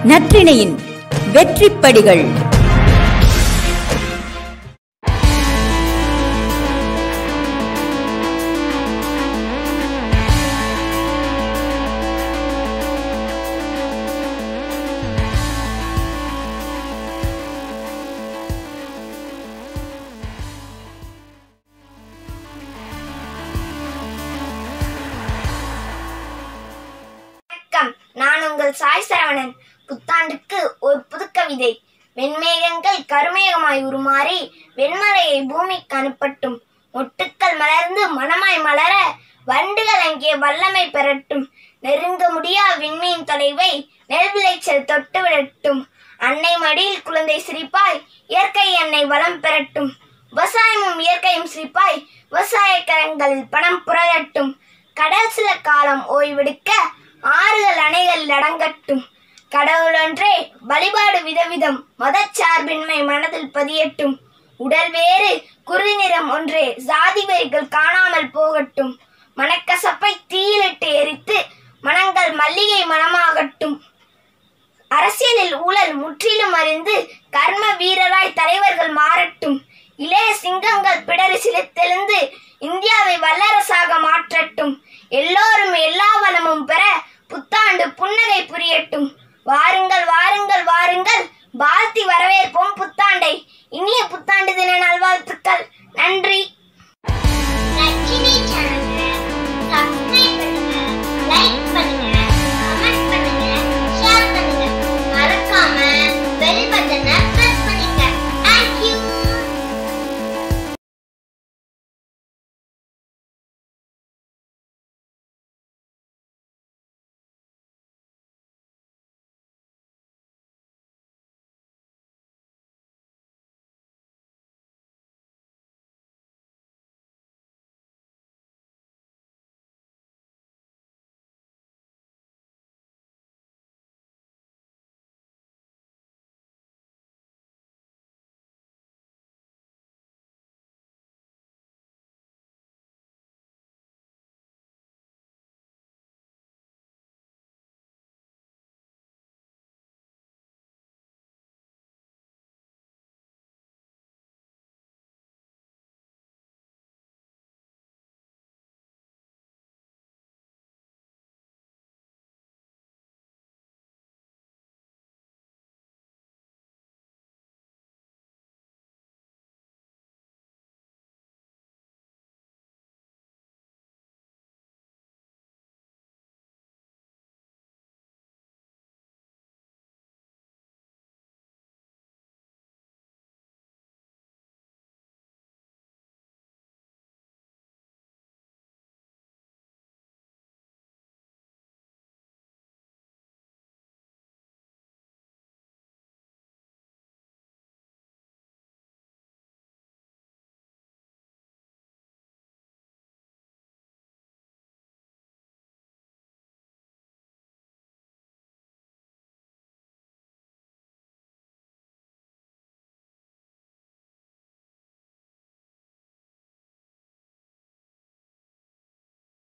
நற்றிணையின் வெற்றிப்படிகள் வணக்கம் நான் உங்கள் சாய் சரவணன் புத்தாண்டுக்கு ஒரு புது கவிதை வெண்மேகங்கள் கருமேகமாய் உருமாறி வெண்மலையை பூமிக்கு அனுப்பட்டும் மொட்டுக்கள் மலர்ந்து மனமாய் மலர வண்டுகள் அங்கே வல்லமை பெறட்டும் நெருங்க முடியா விண்மீன் தொலைவை நெல் விளைச்சல் தொட்டு விடட்டும் அன்னை மடியில் குழந்தை சிரிப்பாய் இயற்கை அன்னை வளம் பெறட்டும் விவசாயமும் இயற்கையும் சிரிப்பாய் விவசாய கரங்களில் பணம் புரளட்டும் கடல் சில காலம் ஓய்வெடுக்க ஆறுகள் அணைகள் அடங்கட்டும் கடவுளொன்றே வழிபாடு விதவிதம் மதச்சார்பின்மை மனதில் பதியட்டும் உடல் வேறு குறுநிறம் ஒன்றே சாதி வெறிகள் காணாமல் போகட்டும் மனக்கசப்பை தீயிலிட்டு எரித்து மனங்கள் மல்லிகை மனமாகட்டும் அரசியலில் ஊழல் முற்றிலும் அறிந்து கர்ம வீரராய் தலைவர்கள் மாறட்டும் இளைய சிங்கங்கள் பிடரி சிலித்தெழுந்து இந்தியாவை வல்லரசாக மாற்றட்டும் எல்லோரும் எல்லா வளமும் பெற புத்தாண்டு புன்னகை புரியட்டும் வாருங்கள் வாருங்கள் வாருங்கள் வாழ்த்தி வரவேற்போம் புத்தாண்டை இனிய புத்தாண்டு தின நல்வாழ்த்துக்கள் நன்றி நச்சினை